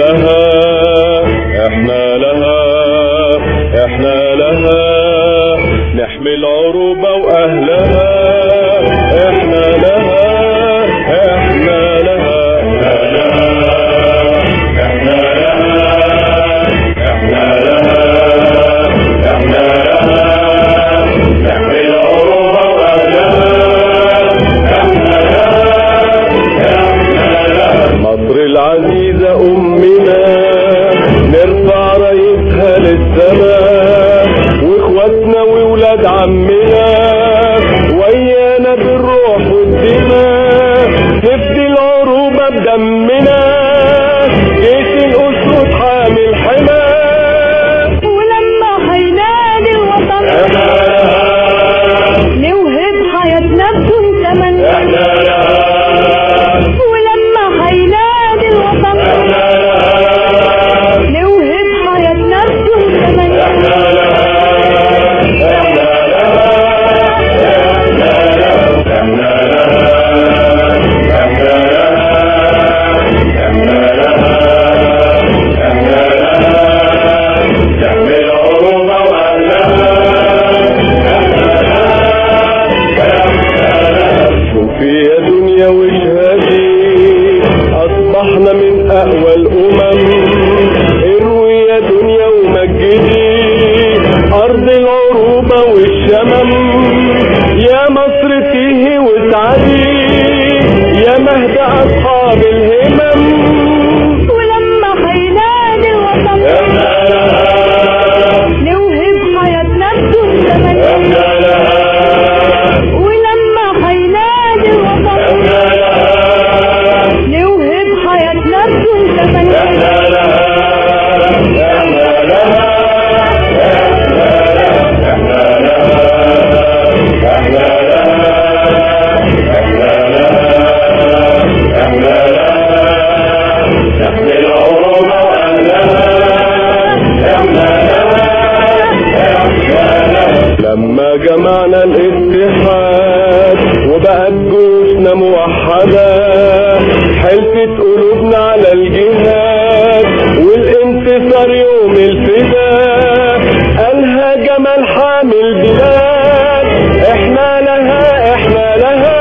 لها احنا لها احنا لها نحمي العروبة واهلها احنا لها احنا لها احنا لها احنا لها احنا لها نحمي العروبة واهلها احنا لها مصر العزيزة أمنا نرفع رايتها للسماء واخواتنا وولاد عمنا ويانا بالروح والدماء نفدي العروبة بدمنا جيش الأسود حامل حماه ولما هينادي الوطن نوهب حياتنا بدون ثمن ولما هينادي الوطن نوهب حياتنا بدون ثمن شوفي يا دنيا واشهدي اصبحنا من اقوى الامم اروي يا دنيا ومجدي ارض العروبة والشمم يا مصر فيه واسعدي يا مهد اصحاب الهمم ولما هينادي الوطن نوهب حياتنا بدون ثمن ولما هينادي الوطن نوهب حياتنا بدون ثمن لما جمعنا الاتحاد وبقت جيوشنا موحدة حلفت قلوبنا على الجهاد والانتصار يوم الفداء قالها جمال حامل بلاد احنا لها احنا لها